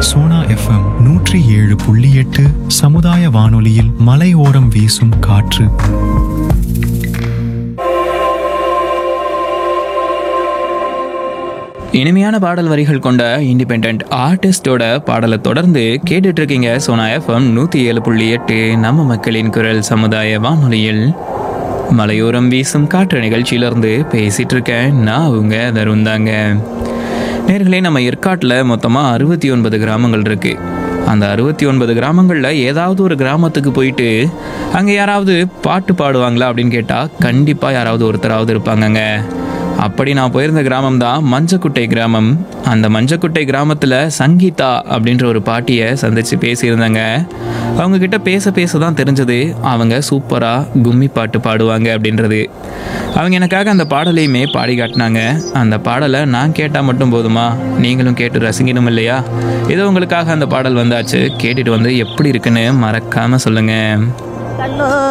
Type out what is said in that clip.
Sona FM நூற்றி ஏழு புள்ளி எட்டு சமுதாய வானொலியில் மலையோரம் வீசும் காற்று இனிமையான பாடல் வரிகள் கொண்ட இண்டிபெண்ட் ஆர்டிஸ்டோட பாடலை தொடர்ந்து கேட்டுட்டு இருக்கீங்க சோனா எஃப்எம் நூற்றி ஏழு புள்ளி எட்டு நம்ம மக்களின் குரல் சமுதாய வானொலியில் மலையோரம் வீசும் காற்று நிகழ்ச்சியிலிருந்து பேசிட்டு இருக்கேன் நான் அவங்க தருண் தாங்க நேர்களே நம்ம ஏற்காட்டில் மொத்தமாக அறுபத்தி ஒன்பது கிராமங்கள் இருக்கு அந்த அறுபத்தி ஒன்பது கிராமங்களில் ஏதாவது ஒரு கிராமத்துக்கு போயிட்டு அங்கே யாராவது பாட்டு பாடுவாங்களா அப்படின்னு கேட்டால் கண்டிப்பாக யாராவது ஒருத்தராவது இருப்பாங்கங்க அப்படி நான் போயிருந்த கிராமம் தான் மஞ்சக்குட்டை கிராமம் அந்த மஞ்சக்குட்டை கிராமத்தில் சங்கீதா அப்படின்ற ஒரு பாட்டியை சந்தித்து பேசியிருந்தாங்க அவங்க கிட்ட பேச பேச தான் தெரிஞ்சது அவங்க சூப்பராக கும்மி பாட்டு பாடுவாங்க அப்படின்றது அவங்க எனக்காக அந்த பாடலையுமே பாடி காட்டினாங்க அந்த பாடலை நான் கேட்டால் மட்டும் போதுமா நீங்களும் கேட்டு ரசிக்கணும் இல்லையா ஏதோ உங்களுக்காக அந்த பாடல் வந்தாச்சு கேட்டுட்டு வந்து எப்படி இருக்குன்னு மறக்காமல் சொல்லுங்கள் கண்ணோ